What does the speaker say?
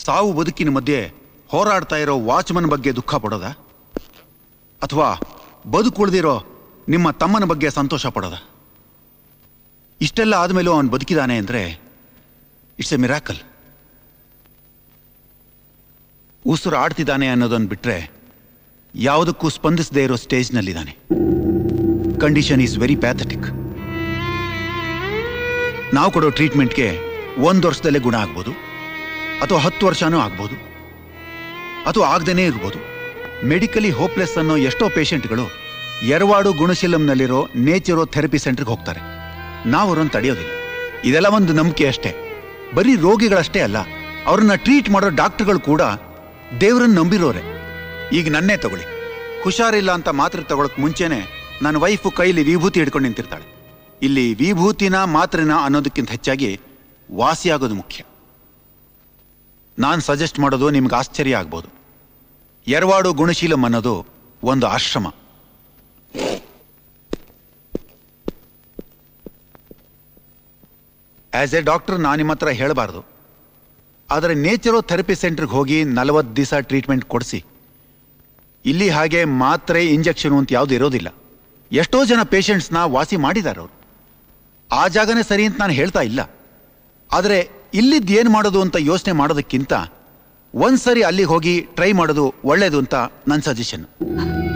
ಸಾವು ಬದುಕಿನ ಮಧ್ಯೆ ಹೋರಾಡ್ತಾ ಇರೋ ವಾಚ್ಮನ್ ಬಗ್ಗೆ ದುಃಖ ಪಡೋದ ಅಥವಾ ಬದುಕುಳಿದಿರೋ ನಿಮ್ಮ ತಮ್ಮನ ಬಗ್ಗೆ ಸಂತೋಷ ಪಡೋದ ಇಷ್ಟೆಲ್ಲ ಆದಮೇಲೂ ಅವನು ಬದುಕಿದಾನೆ ಅಂದರೆ ಇಟ್ಸ್ ಎ ಮಿರಾಕಲ್ ಉಸಿರು ಆಡ್ತಿದ್ದಾನೆ ಅನ್ನೋದನ್ನು ಬಿಟ್ರೆ ಯಾವುದಕ್ಕೂ ಸ್ಪಂದಿಸದೇ ಇರೋ ಸ್ಟೇಜ್ನಲ್ಲಿದ್ದಾನೆ ಕಂಡೀಷನ್ ಈಸ್ ವೆರಿ ಪ್ಯಾಥಟಿಕ್ ನಾವು ಕೊಡೋ ಟ್ರೀಟ್ಮೆಂಟ್ಗೆ ಒಂದು ವರ್ಷದಲ್ಲೇ ಗುಣ ಆಗ್ಬೋದು ಅಥವಾ ಹತ್ತು ವರ್ಷನೂ ಆಗ್ಬೋದು ಅಥವಾ ಆಗದೇನೆ ಇರ್ಬೋದು ಮೆಡಿಕಲಿ ಹೋಪ್ಲೆಸ್ ಅನ್ನೋ ಎಷ್ಟೋ ಪೇಷಂಟ್ಗಳು ಎರವಾಡು ಗುಣಶೀಲಂನಲ್ಲಿರೋ ನೇಚರೋ ಥೆರಪಿ ಸೆಂಟರ್ಗೆ ಹೋಗ್ತಾರೆ ನಾವು ಅವ್ರನ್ನ ತಡೆಯೋದಿಲ್ಲ ಇದೆಲ್ಲ ಒಂದು ನಂಬಿಕೆ ಅಷ್ಟೇ ಬರೀ ರೋಗಿಗಳಷ್ಟೇ ಅಲ್ಲ ಅವ್ರನ್ನ ಟ್ರೀಟ್ ಮಾಡೋ ಡಾಕ್ಟರ್ಗಳು ಕೂಡ ದೇವ್ರನ್ನ ನಂಬಿರೋರೆ ಈಗ ನನ್ನೇ ತಗೊಳ್ಳಿ ಹುಷಾರಿಲ್ಲ ಅಂತ ಮಾತ್ರೆ ತಗೊಳಕ್ ಮುಂಚೆನೆ ನನ್ನ ವೈಫು ಕೈಲಿ ವಿಭೂತಿ ಹಿಡ್ಕೊಂಡು ನಿಂತಿರ್ತಾಳೆ ಇಲ್ಲಿ ವಿಭೂತಿನ ಮಾತ್ರೆನ ಅನ್ನೋದಕ್ಕಿಂತ ಹೆಚ್ಚಾಗಿ ವಾಸಿಯಾಗೋದು ಮುಖ್ಯ ನಾನು ಸಜೆಸ್ಟ್ ಮಾಡೋದು ನಿಮ್ಗೆ ಆಶ್ಚರ್ಯ ಆಗ್ಬೋದು ಎರವಾಡು ಗುಣಶೀಲಂ ಅನ್ನೋದು ಒಂದು ಆಶ್ರಮ ಆಸ್ ಎ ಡಾಕ್ಟರ್ ನಾನು ನಿಮ್ಮ ಹತ್ರ ಹೇಳಬಾರ್ದು ಆದರೆ ನೇಚರೋ ಥೆರಪಿ ಸೆಂಟರ್ಗೆ ಹೋಗಿ ನಲವತ್ತು ದಿವಸ ಟ್ರೀಟ್ಮೆಂಟ್ ಕೊಡಿಸಿ ಇಲ್ಲಿ ಹಾಗೆ ಮಾತ್ರೆ ಇಂಜೆಕ್ಷನ್ ಅಂತ ಯಾವುದು ಇರೋದಿಲ್ಲ ಎಷ್ಟೋ ಜನ ಪೇಷಂಟ್ಸ್ನ ವಾಸಿ ಮಾಡಿದ್ದಾರೆ ಅವರು ಆ ಜಾಗನೇ ಸರಿ ಅಂತ ನಾನು ಹೇಳ್ತಾ ಇಲ್ಲ ಆದರೆ ಇಲ್ಲಿದ್ದು ಏನು ಮಾಡೋದು ಅಂತ ಯೋಚನೆ ಮಾಡೋದಕ್ಕಿಂತ ಒಂದ್ಸರಿ ಅಲ್ಲಿಗೆ ಹೋಗಿ ಟ್ರೈ ಮಾಡೋದು ಒಳ್ಳೇದು ಅಂತ ನನ್ನ ಸಜೆಷನ್